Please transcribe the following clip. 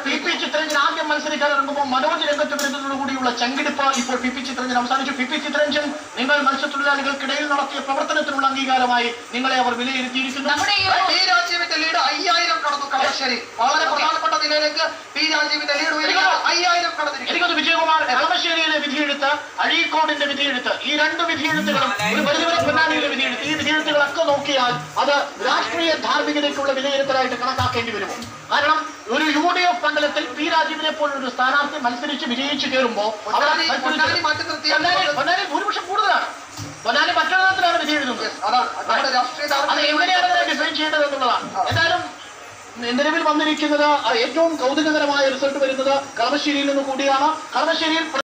P P Chitharanjan ആദ്യം മത്സരിക്കാൻ ഇറങ്ങുമ്പോൾ മനോജ് രംഗത്ത് വരുന്നതോടുകൂടിയുള്ള ചങ്കിടിപ്പ് ഇപ്പോൾ പി പി ചിത്രരഞ്ജൻ അവസാനിച്ചു പി പി ചിത്രരഞ്ജൻ നിങ്ങൾ മത്സ്യത്തൊഴിലാളികൾക്കിടയിൽ നടത്തിയ പ്രവർത്തനത്തിനുള്ള അംഗീകാരമായി നിങ്ങളെ അവർ വിലയിരുത്തിയിരിക്കുന്നു നമ്മുടെ ഈ ഒരു പി രാജീവിന്റെ ലീഡ് അയ്യായിരം കടന്നു കളമശ്ശേരി വളരെ പ്രധാനപ്പെട്ട നിലയിലേക്ക് പി രാജീവിന്റെ ലീഡ് ഉയരുക അയ്യായിരം കടന്നിരിക്കുന്നു എനിക്കൊന്ന് വിജയകുമാർ കളമശ്ശേരിയിലെ വിധിയെഴുത്ത് അഴീക്കോടിന്റെ വിധിയെഴുത്ത് ഈ രണ്ട് വിധിയെഴുത്തുകളും ഒരു പരിധിവരെ പൊന്നാനിയിലെ വിധിയെഴുത്ത് ഈ വിധിയെഴുത്തുകളൊക്കെ നോക്കിയാൽ അത് രാഷ്ട്രീയ ധാർമ്മികതയ്ക്കുള്ള വിലയിരുത്തലായിട്ട് കണക്കാക്കേണ്ടി വരുമോ കാരണം ഒരു യു ഡി എഫ് മണ്ഡലത്തിൽ പി രാജീവിനെ പോലൊരു സ്ഥാനാർത്ഥി മത്സരിച്ച് വിജയിച്ചു കയറുമ്പോൾ അവിടെ പൊന്നാനി- മത്സരിച്ച് പൊന്നാനി മാറ്റി നിർത്തിയാൽ പൊന്നാനി- പൊന്നാനി ഭൂരിപക്ഷം കൂടുതലാണ് പൊന്നാനി മറ്റൊരിടത്തിലാണ് വിധി എഴുതുന്നത് അതാണ് നമ്മുടെ രാഷ്ട്രീയ അത് ധാർമ്മികത എങ്ങനെയാണ് അതിനെ ഡിഫൈൻ ചെയ്യേണ്ടത് എന്നുള്ളതാണ് എന്തായാലും നിലവിൽ വന്നിരിക്കുന്നത് ഏറ്റവും കൗതുകകരമായ റിസൾട്ട് വരുന്നത് കളമശ്ശേരിയിൽ നിന്ന് കൂടിയാണ് കളമശ്ശേരിയിൽ